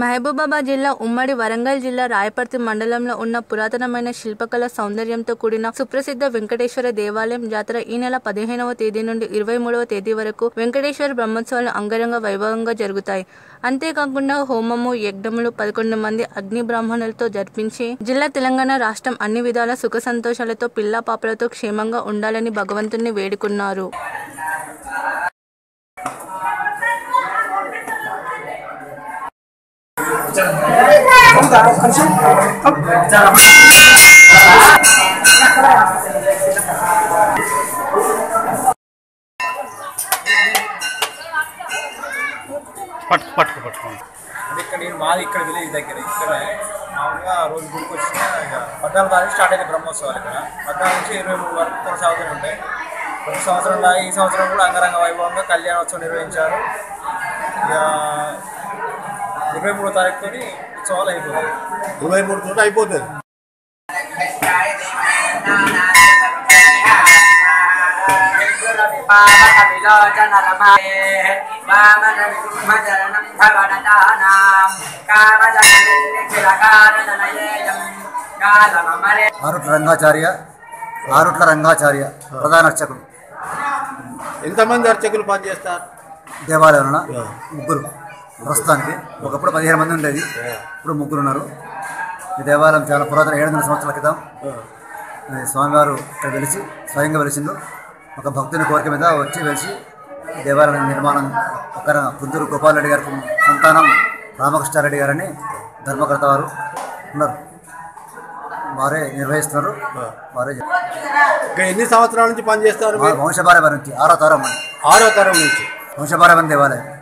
మహబూబాబాద్ జిల్లా ఉమ్మడి వరంగల్ జిల్లా రాయపర్తి మండలంలో ఉన్న పురాతనమైన శిల్పకళ సౌందర్యంతో కూడిన సుప్రసిద్ధ వెంకటేశ్వర దేవాలయం జాతర ఈ నెల పదిహేనవ తేదీ నుండి ఇరవై మూడవ తేదీ వరకు వెంకటేశ్వర బ్రహ్మోత్సవాలు అంగరంగ వైభవంగా జరుగుతాయి అంతేకాకుండా హోమము యజ్ఞములు పదకొండు మంది అగ్ని బ్రాహ్మణులతో జరిపించి జిల్లా తెలంగాణ రాష్ట్రం అన్ని విధాల సుఖ సంతోషాలతో పిల్లా పాపలతో క్షేమంగా ఉండాలని భగవంతుని వేడుకున్నారు పట్టుకు పట్టుకు పట్టుకోండి అంటే ఇక్కడ నేను మాది ఇక్కడ విలేజ్ దగ్గర ఇక్కడ మామూలుగా రోజు గుడికి వచ్చిన ఇక పద్నాలుగు తారీఖు స్టార్ట్ అయింది బ్రహ్మోత్సవాలు ఇక్కడ పద్నాలుగు నుంచి ఇరవై మూడు వరకు కొనసాగుతూనే ఉంటాయి ప్రతి సంవత్సరంలా ఈ సంవత్సరం కూడా అంగరంగ వైభవంగా కళ్యాణోత్సవం నిర్వహించారు ఇక ఇరవై మూడో తారీఖుతో ఉత్సవాలు అయిపోతాయి ఇరవై మూడు తోట అయిపోతుంది ఆరుట్ల రంగాచార్య ఆరుట్ల రంగాచార్య ప్రధాన అర్చకుడు ఎంతమంది అర్చకులు పనిచేస్తారు దేవాలయంలో ముగ్గురు ప్రస్తుతానికి ఒకప్పుడు పదిహేను మంది ఉండేది ఇప్పుడు ముగ్గురు ఉన్నారు ఈ దేవాలయం చాలా పురాతన ఏడు వందల సంవత్సరాల క్రితం ఈ స్వామివారు ఇక్కడ వెలిసి స్వయంగా వెలిసిండు ఒక భక్తుని కోరిక మీద వచ్చి వెలిసి ఈ దేవాలయం నిర్మాణం ఒక పుందూరు గోపాల్ రెడ్డి గారి సంతానం రామకృష్ణారెడ్డి గారని ధర్మకర్త వారు ఉన్నారు వారే నిర్వహిస్తున్నారు వారే ఇంకా ఎన్ని సంవత్సరాల నుంచి పనిచేస్తారు మా వంశపారపర్యం నుంచి ఆరో తరం ఆరో తరం నుంచి వంశపారపర్యం దేవాలయం